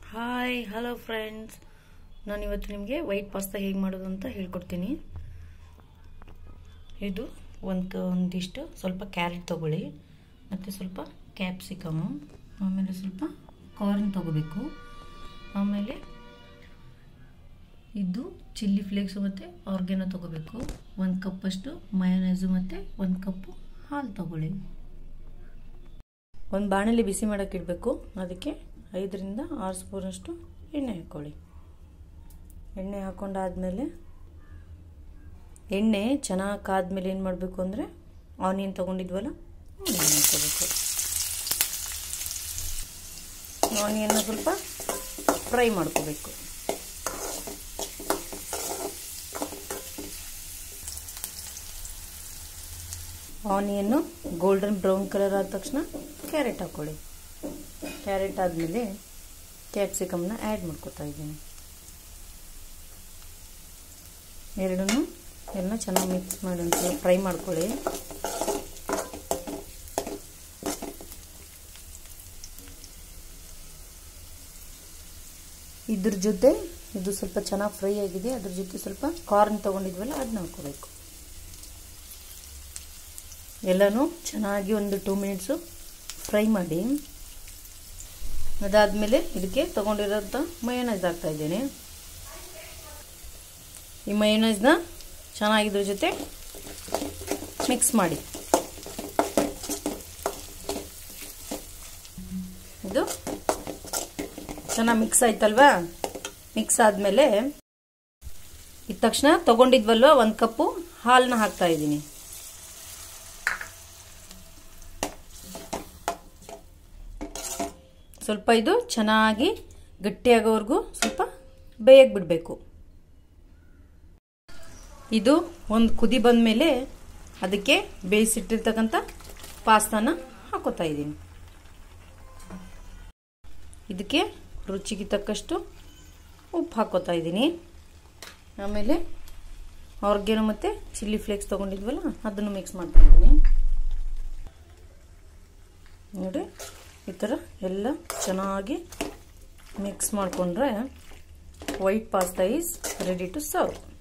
hi hello friends ನಾನು ಇವತ್ತು ನಿಮಗೆ ವೈಟ್ ಪಾಸ್ತಾ ಹೇಗೆ ಮಾಡೋದು ಅಂತ ಹೇಳ್ಕೊಡ್ತೀನಿ ಇದು ಒಂದು ಒಂದಿಷ್ಟು ಸ್ವಲ್ಪ ಕ್ಯಾರೆಟ್ ತೊಗೊಳ್ಳಿ ಮತ್ತು ಸ್ವಲ್ಪ ಕ್ಯಾಪ್ಸಿಕಮು ಆಮೇಲೆ ಸ್ವಲ್ಪ ಕಾರ್ನ್ ತೊಗೋಬೇಕು ಆಮೇಲೆ ಇದು ಚಿಲ್ಲಿ ಫ್ಲೇಕ್ಸು ಮತ್ತು ಆರ್ಗ್ಯಾನೋ ತೊಗೋಬೇಕು ಒಂದು ಕಪ್ಪಷ್ಟು ಮಯೋನೈಸು ಮತ್ತು ಒಂದು ಕಪ್ಪು ಹಾಲು ತೊಗೊಳ್ಳಿ ಒಂದು ಬಾಣಲಿ ಬಿಸಿ ಮಾಡೋಕೆ ಇಡಬೇಕು ಅದಕ್ಕೆ ಐದರಿಂದ ಆರು ಸ್ಪೂನಷ್ಟು ಎಣ್ಣೆ ಹಾಕ್ಕೊಳ್ಳಿ ಎಣ್ಣೆ ಹಾಕ್ಕೊಂಡಾದಮೇಲೆ ಎಣ್ಣೆ ಚೆನ್ನಾಗಿ ಕಾದ್ಮೇಲೆ ಏನು ಮಾಡಬೇಕು ಅಂದರೆ ಆನಿಯನ್ ತೊಗೊಂಡಿದ್ವಲ್ಲ ಆನಿಯನ್ ಹಾಕ್ಕೋಬೇಕು ಆನಿಯನ್ನ ಸ್ವಲ್ಪ ಫ್ರೈ ಮಾಡ್ಕೋಬೇಕು ಆನಿಯನ್ನು ಗೋಲ್ಡನ್ ಬ್ರೌನ್ ಕಲರ್ ಆದ ತಕ್ಷಣ ಕ್ಯಾರೆಟ್ ಹಾಕ್ಕೊಳ್ಳಿ ಕ್ಯಾರೆಟ್ ಆದಮೇಲೆ ಕ್ಯಾಪ್ಸಿಕಮ್ನ ಆ್ಯಡ್ ಮಾಡ್ಕೊತಾ ಇದ್ದೀನಿ ಎರಡನ್ನೂ ಎಲ್ಲ ಚೆನ್ನಾಗಿ ಮಿಕ್ಸ್ ಮಾಡಿ ಒಂದ್ಸಲ ಫ್ರೈ ಮಾಡ್ಕೊಳ್ಳಿ ಇದ್ರ ಜೊತೆ ಇದು ಸ್ವಲ್ಪ ಚೆನ್ನಾಗಿ ಫ್ರೈ ಆಗಿದೆ ಅದ್ರ ಜೊತೆ ಸ್ವಲ್ಪ ಕಾರ್ನ್ ತೊಗೊಂಡಿದ್ವಲ್ಲ ಅದನ್ನ ಹಾಕೋಬೇಕು ಎಲ್ಲನೂ ಚೆನ್ನಾಗಿ ಒಂದು ಟೂ ಮಿನಿಟ್ಸು ಫ್ರೈ ಮಾಡಿ ಅದಾದಮೇಲೆ ಇದಕ್ಕೆ ತೊಗೊಂಡಿರೋಂಥ ಮಯೋನೈಸ್ ಹಾಕ್ತಾ ಇದ್ದೇನೆ ಈ ಮಯೋನೈಸ್ನ ಚೆನ್ನಾಗಿದ್ರ ಜೊತೆ ಮಿಕ್ಸ್ ಮಾಡಿ ಇದು ಚೆನ್ನಾಗಿ ಮಿಕ್ಸ್ ಆಯ್ತಲ್ವಾ ಮಿಕ್ಸ್ ಆದಮೇಲೆ ಇದ್ದ ತಕ್ಷಣ ತೊಗೊಂಡಿದ್ವಲ್ವ ಒಂದು ಕಪ್ಪು ಹಾಲನ್ನ ಹಾಕ್ತಾ ಇದ್ದೀನಿ ಸ್ವಲ್ಪ ಇದು ಚೆನ್ನಾಗಿ ಗಟ್ಟಿಯಾಗೋವರೆಗೂ ಸ್ವಲ್ಪ ಬೇಯಕ್ಕೆ ಬಿಡಬೇಕು ಇದು ಒಂದು ಕುದಿ ಬಂದ ಮೇಲೆ ಅದಕ್ಕೆ ಬೇಯಿಸಿಟ್ಟಿರ್ತಕ್ಕಂಥ ಪಾಸ್ತಾನ ಹಾಕೋತಾ ಇದ್ದೀನಿ ಇದಕ್ಕೆ ರುಚಿಗೆ ತಕ್ಕಷ್ಟು ಉಪ್ಪು ಹಾಕೋತಾ ಇದ್ದೀನಿ ಆಮೇಲೆ ಆರ್ಗ್ಯಾನೋ ಮತ್ತು ಚಿಲ್ಲಿ ಫ್ಲೇಕ್ಸ್ ತೊಗೊಂಡಿದ್ವಲ್ಲ ಅದನ್ನು ಮಿಕ್ಸ್ ಮಾಡ್ತಾ ಇದ್ದೀನಿ ನೋಡಿ ಈ ಥರ ಎಲ್ಲ ಚೆನ್ನಾಗಿ ಮಿಕ್ಸ್ ಮಾಡಿಕೊಂಡ್ರೆ white pasta is ready to serve